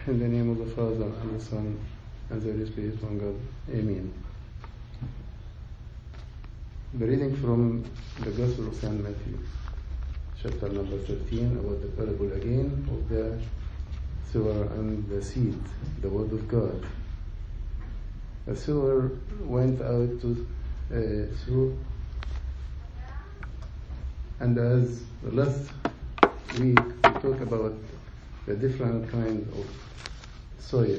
In the name of the Father, and the Son, and the Holy Spirit, one God. Amen. The reading from the Gospel of St. Matthew, chapter number 13, about the parable again of the sower and the seed, the Word of God. The sower went out to uh, sow, and as last week we talked about the different kind of soil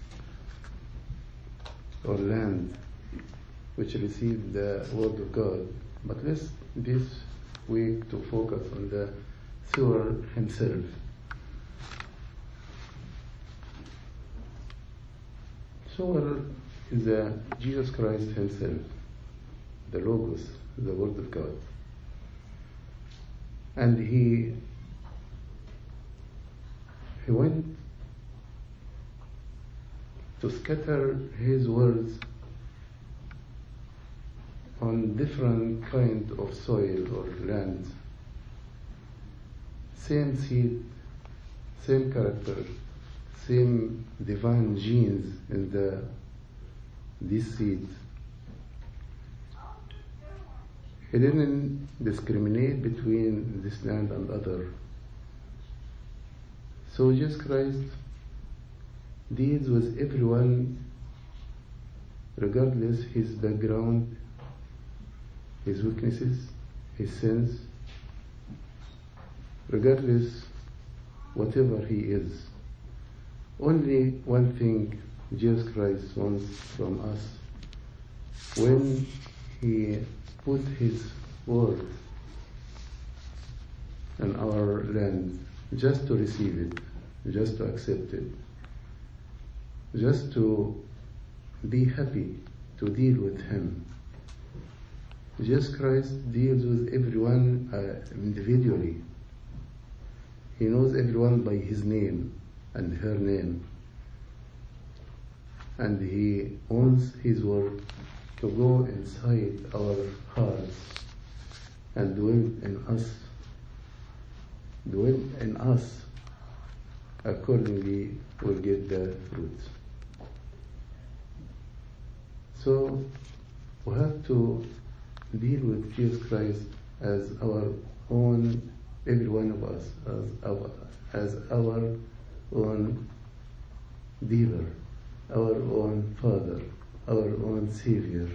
or land which receive the word of God. But let's this week to focus on the sower himself. Sower is uh, Jesus Christ himself, the Logos, the Word of God. And he he went to scatter his words on different kind of soil or land. Same seed, same character, same divine genes in the this seed. He didn't discriminate between this land and other. So Jesus Christ deals with everyone regardless his background, his weaknesses, his sins, regardless whatever he is. Only one thing Jesus Christ wants from us when he put his word in our land just to receive it, just to accept it, just to be happy to deal with Him. Jesus Christ deals with everyone uh, individually. He knows everyone by his name and her name. And He wants His word to go inside our hearts and dwell in us dwell in us, accordingly will get the fruit. So we have to deal with Jesus Christ as our own, every one of us, as our, as our own dealer, our own Father, our own Savior.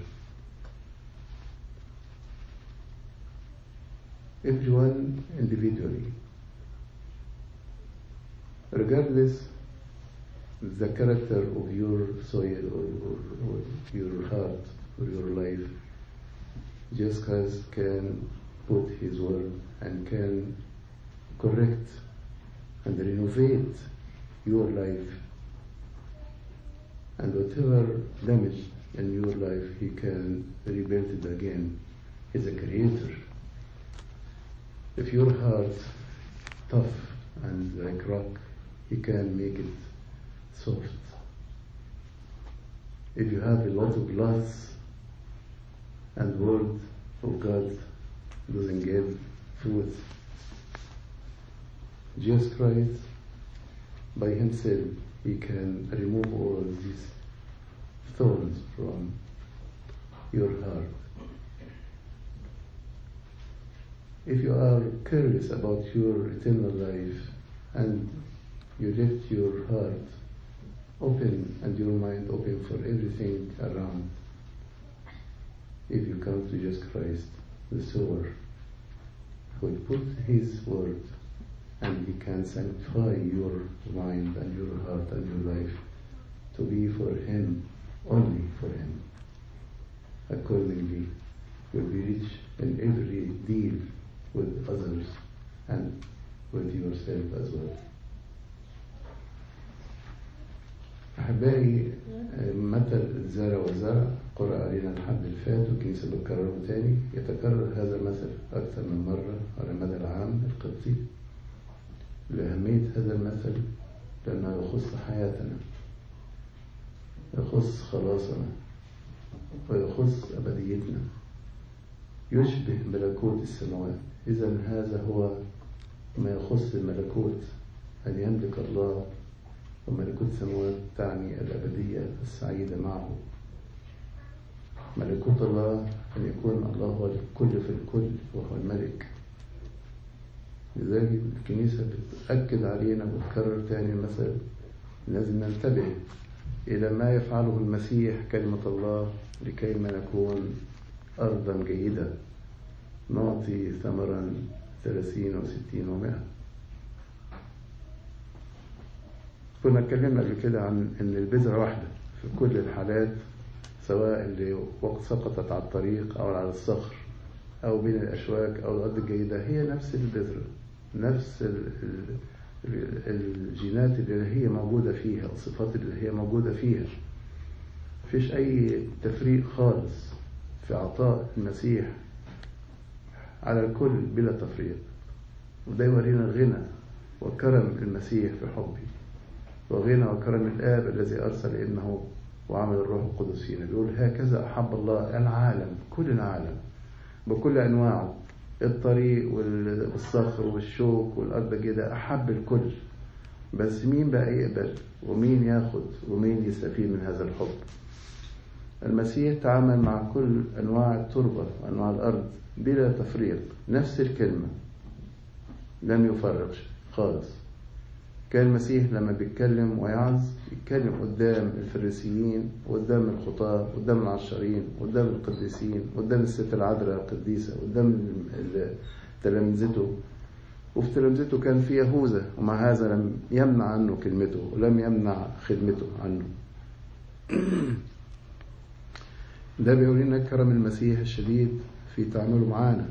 Everyone individually regardless the character of your soil or, or, or your heart or your life, Jesus Christ can put His word and can correct and renovate your life. And whatever damage in your life, He can rebuild it again. He's a creator. If your heart tough and like rock, he can make it soft. If you have a lot of loss and word of God doesn't give fruit, Jesus Christ by himself he can remove all these thorns from your heart. If you are curious about your eternal life and you left your heart open and your mind open for everything around. If you come to Jesus Christ, the sower, who will put His word and He can sanctify your mind and your heart and your life to be for Him, only for Him. Accordingly, you'll be rich in every deal with others and with yourself as well. أحبائي مثل الزرع والزرع قرأ علينا الحد اللي فات والكنيسة بتكرره تاني يتكرر هذا المثل أكثر من مرة على مدى العام القبطي لأهمية هذا المثل لأنه يخص حياتنا يخص خلاصنا ويخص أبديتنا يشبه ملكوت السماوات إذا هذا هو ما يخص الملكوت أن يملك الله وملكوت ملكوت السماوات تعني الأبدية السعيدة معه ملكوت الله أن يكون الله هو الكل في الكل وهو الملك لذلك الكنيسة بتأكد علينا وتكرر تاني المثل لازم ننتبه إلى ما يفعله المسيح كلمة الله لكي ما نكون أرضا جيدة نعطي ثمرا ثلاثين وستين ومائة كنا اتكلمنا قبل كده عن ان البذرة واحدة في كل الحالات سواء اللي وقت سقطت على الطريق او على الصخر او بين الاشواك او الارض الجيدة هي نفس البذرة نفس الجينات اللي هي موجودة فيها الصفات اللي هي موجودة فيها مفيش اي تفريق خالص في عطاء المسيح على الكل بلا تفريق وده يورينا الغنى وكرم المسيح في حبه وغنى وكرم الآب الذي أرسل ابنه وعمل الروح القدس فينا بيقول هكذا أحب الله العالم كل العالم بكل أنواعه الطريق والصخر والشوك والأرض كده أحب الكل بس مين بقى يقبل ومين ياخد ومين يستفيد من هذا الحب المسيح تعامل مع كل أنواع التربة وأنواع الأرض بلا تفريق نفس الكلمة لم يفرق خالص كان المسيح لما بيتكلم ويعظ يتكلم قدام الفريسيين قدام الخطاة قدام العشرين قدام القديسين قدام الست العذراء القديسة قدام تلامذته وفي تلامذته كان في يهوذا ومع هذا لم يمنع عنه كلمته ولم يمنع خدمته عنه ده بيقول لنا كرم المسيح الشديد في تعامله معانا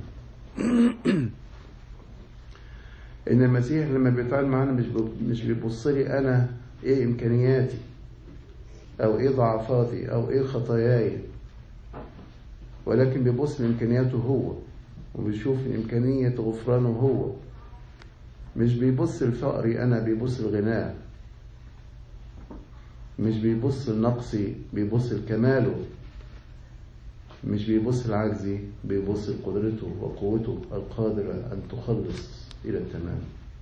ان المسيح لما بيتعامل معانا مش مش بيبص لي انا ايه امكانياتي او ايه ضعفاتي او ايه خطاياي ولكن بيبص لامكانياته هو وبيشوف امكانيه غفرانه هو مش بيبص لفقري انا بيبص لغناه مش بيبص لنقصي بيبص لكماله مش بيبص لعجزي بيبص لقدرته وقوته القادرة أن تخلص إلى التمام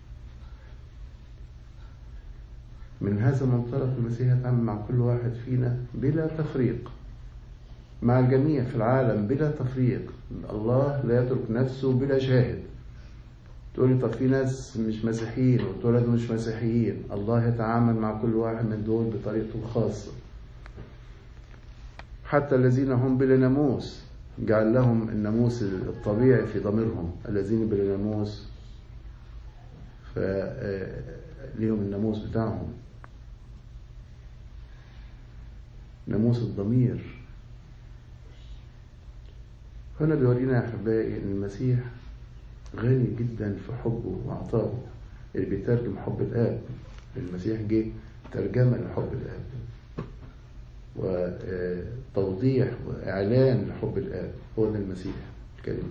من هذا المنطلق المسيح يتعامل مع كل واحد فينا بلا تفريق مع الجميع في العالم بلا تفريق الله لا يترك نفسه بلا شاهد تقول لي طب في ناس مش مسيحيين وتولدوا مش مسيحيين الله يتعامل مع كل واحد من دول بطريقته الخاصة حتى الذين هم بلا ناموس جعل لهم الناموس الطبيعي في ضميرهم الذين بلا ناموس فليهم الناموس بتاعهم ناموس الضمير هنا بيورينا يا احبائي ان المسيح غني جدا في حبه وعطائه اللي بيترجم حب الاب المسيح جه ترجمه لحب الاب وتوضيح واعلان لحب الاب هو ده المسيح الكريم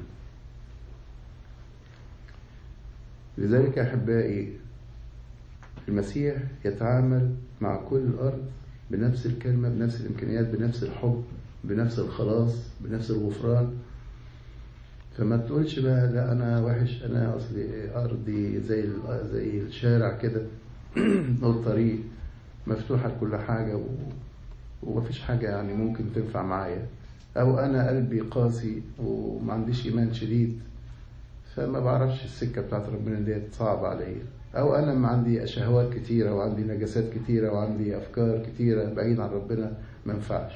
لذلك أحبائي المسيح يتعامل مع كل الأرض بنفس الكلمة بنفس الإمكانيات بنفس الحب بنفس الخلاص بنفس الغفران فما تقولش بقى لا أنا وحش أنا أصلي أرضي زي زي الشارع كده أو الطريق مفتوحة لكل حاجة و... ومفيش حاجة يعني ممكن تنفع معايا أو أنا قلبي قاسي وما عنديش إيمان شديد فما بعرفش السكة بتاعت ربنا ديت صعبة عليا أو أنا ما عندي شهوات كتيرة وعندي نجاسات كتيرة وعندي أفكار كتيرة بعيد عن ربنا ما ينفعش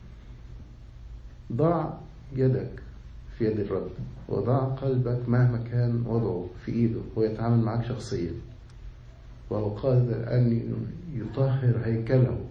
ضع يدك في يد الرب وضع قلبك مهما كان وضعه في إيده هو يتعامل معك شخصيا وهو قادر أن يطهر هيكله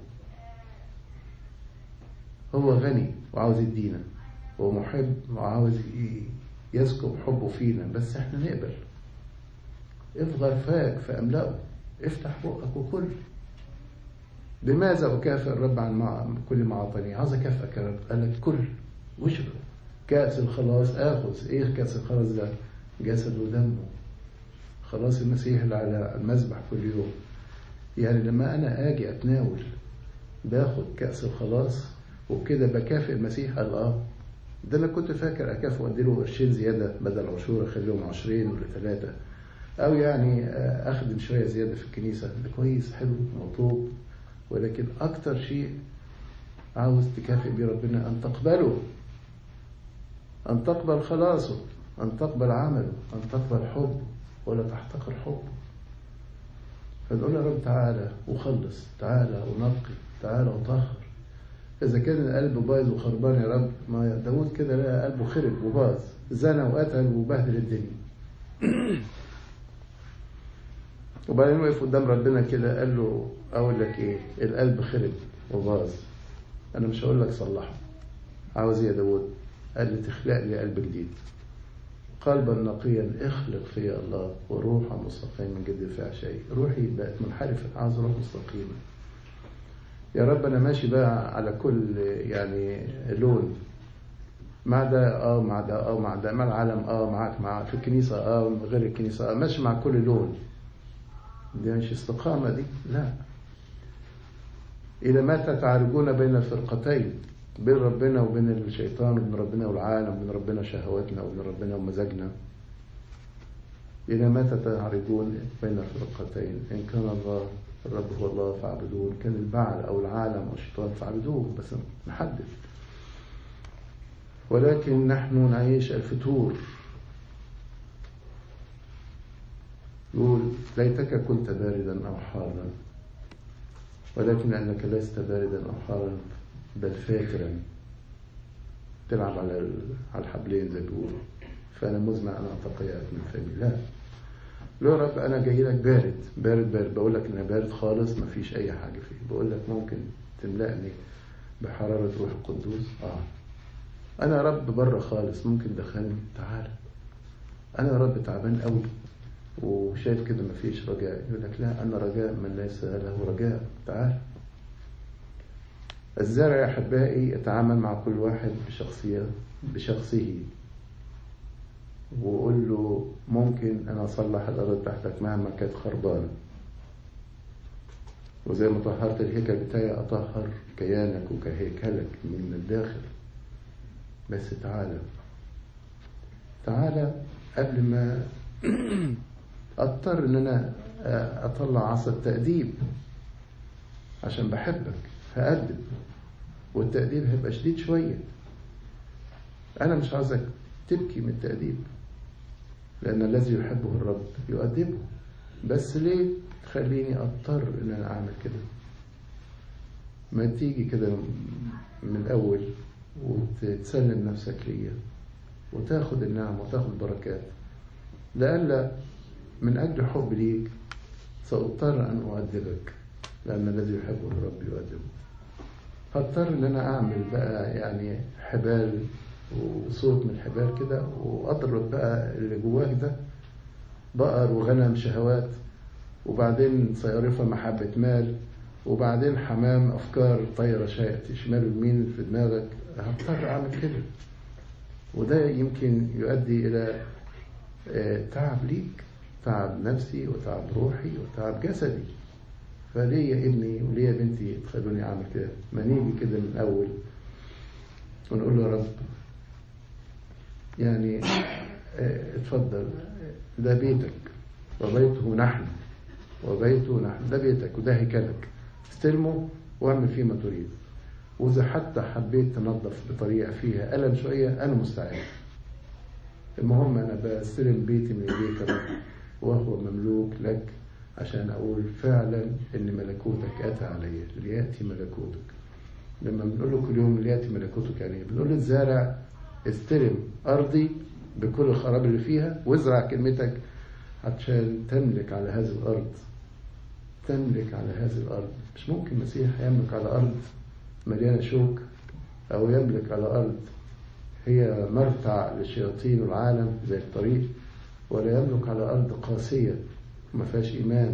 هو غني وعاوز يدينا هو محب وعاوز يسكب حبه فينا بس احنا نقبل افغر فاك فاملأه افتح بقك وكل بماذا أكافئ الرب عن مع كل ما أعطاني عاوز أكافئك يا رب قال لك كل واشرب كأس الخلاص آخذ إيه كأس الخلاص ده جسد ودمه خلاص المسيح اللي على المذبح كل يوم يعني لما أنا أجي أتناول باخد كأس الخلاص وبكده بكافئ المسيح قال آه ده انا كنت فاكر اكافئه واديله قرشين زياده بدل عشور اخليهم عشرين ولا ثلاثه او يعني اخدم شويه زياده في الكنيسه ده كويس حلو مطلوب ولكن أكتر شيء عاوز تكافئ بيه ربنا أن تقبله أن تقبل خلاصه أن تقبل عمله أن تقبل حبه ولا تحتقر حبه فنقول يا رب تعالى وخلص تعالى ونقي تعالى وطهر إذا كان القلب بايظ وخربان يا رب ما داود كده لقى قلبه خرب وباظ زنى وقتل وبهدل الدنيا وبعدين وقف قدام ربنا كده قال له أقول لك إيه القلب خرب وباظ أنا مش هقول لك صلحه عاوز إيه يا داود قال لي تخلق لي قلب جديد قلبا نقيا اخلق فيا الله وروحا مستقيما جد في عشائي روحي بقت منحرفة عاوز روح مستقيمة يا رب أنا ماشي بقى على كل يعني لون مع ده اه مع ده اه مع ده مع العالم اه معاك مع في الكنيسة اه غير الكنيسة اه ماشي مع كل لون دي مش استقامة دي لا إلى متى تعرجون بين الفرقتين بين ربنا وبين الشيطان وبين ربنا والعالم وبين ربنا شهواتنا وبين ربنا ومزاجنا إلى متى تعرجون بين الفرقتين إن كان الله الرب هو الله فاعبدوه كان البعل أو العالم أو الشيطان فاعبدوه بس نحدد ولكن نحن نعيش الفتور يقول ليتك كنت باردا أو حارا ولكن أنك لست باردا أو حارا بل فاكرا تلعب على على الحبلين زي بيقولوا فأنا مزمع أن أتقيأك من فمي لا لو رب أنا جاي لك بارد بارد بارد بقول لك أنا بارد خالص ما فيش أي حاجة فيه بقول لك ممكن تملأني بحرارة روح القدوس آه أنا رب بره خالص ممكن دخلني تعالى أنا رب تعبان قوي وشايف كده مفيش رجاء يقول لك لا أنا رجاء من ليس له رجاء تعال الزرع يا أحبائي يتعامل مع كل واحد بشخصية بشخصه وقول له ممكن أنا أصلح الأرض تحتك مهما كانت خربانة وزي ما طهرت الهيكل بتاعي أطهر كيانك وكهيكلك من الداخل بس تعالى تعالى قبل ما اضطر ان انا اطلع عصا التأديب عشان بحبك هأدب والتأديب هيبقى شديد شوية انا مش عاوزك تبكي من التأديب لأن الذي يحبه الرب يؤدبه بس ليه تخليني أضطر إن أنا أعمل كده ما تيجي كده من الأول وتسلم نفسك ليا وتاخد النعم وتاخد البركات لألا من أجل حب ليك سأضطر أن أؤدبك لأن الذي يحبه الرب يؤدبه هضطر إن أنا أعمل بقى يعني حبال وصوت من الحبال كده وأضرب بقى اللي جواك ده بقر وغنم شهوات وبعدين صيارفة محبة مال وبعدين حمام أفكار طايرة شمال ويمين في دماغك هضطر أعمل كده وده يمكن يؤدي إلى تعب ليك تعب نفسي وتعب روحي وتعب جسدي فليه يا ابني وليه يا بنتي تخلوني أعمل كده ما نيجي كده من الأول ونقول له يا رب يعني اتفضل ده بيتك وبيته نحن وبيته نحن ده بيتك وده هيكلك استلمه واعمل فيه ما تريد وإذا حتى حبيت تنظف بطريقة فيها ألم شوية أنا مستعد المهم أنا بستلم بيتي من إيديك رب وهو مملوك لك عشان أقول فعلا إن ملكوتك أتى علي ليأتي ملكوتك لما بنقول له كل يوم ليأتي ملكوتك يعني بنقول للزارع استلم أرضي بكل الخراب اللي فيها وازرع كلمتك عشان تملك على هذه الأرض تملك على هذه الأرض مش ممكن المسيح يملك على أرض مليانة شوك أو يملك على أرض هي مرتع للشياطين والعالم زي الطريق ولا يملك على أرض قاسية ما فيهاش إيمان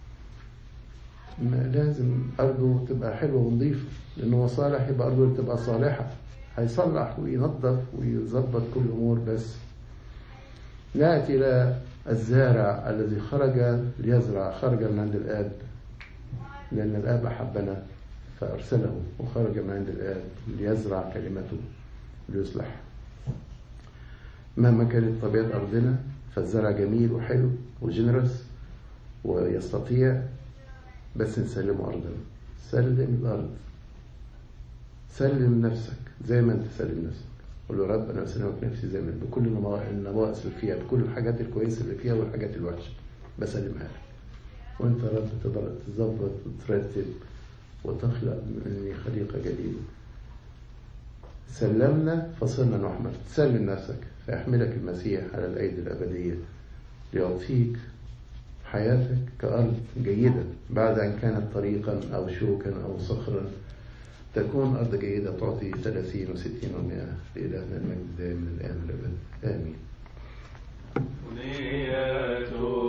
ما لازم أرضه تبقى حلوة ونظيفة لأنه هو صالح يبقى أرضه تبقى صالحة هيصلح وينظف ويظبط كل الأمور بس نأتي إلى الزارع الذي خرج ليزرع خرج من عند الآب لأن الآب أحبنا فأرسله وخرج من عند الآب ليزرع كلمته ليصلح مهما كانت طبيعة أرضنا فالزرع جميل وحلو وجنرس ويستطيع بس نسلمه أرضنا سلم الأرض سلم نفسك زي ما أنت سلم نفسك قول له رب أنا بسلمك نفسي زي ما أنت بكل النوا- النواقص اللي فيها بكل الحاجات الكويسة اللي فيها والحاجات الوحشة بسلمها لك وأنت يا رب تقدر تظبط وترتب وتخلق مني خليقة جديدة سلمنا فصرنا نحمل سلم نفسك فيحملك المسيح على الأيدي الأبدية ليعطيك حياتك كأرض جيدة بعد أن كانت طريقا أو شوكا أو صخرا تكون أرض جيدة تعطي ثلاثين وستين ومائة لإلهنا المجد دائما الآن والأبد آمين أغنية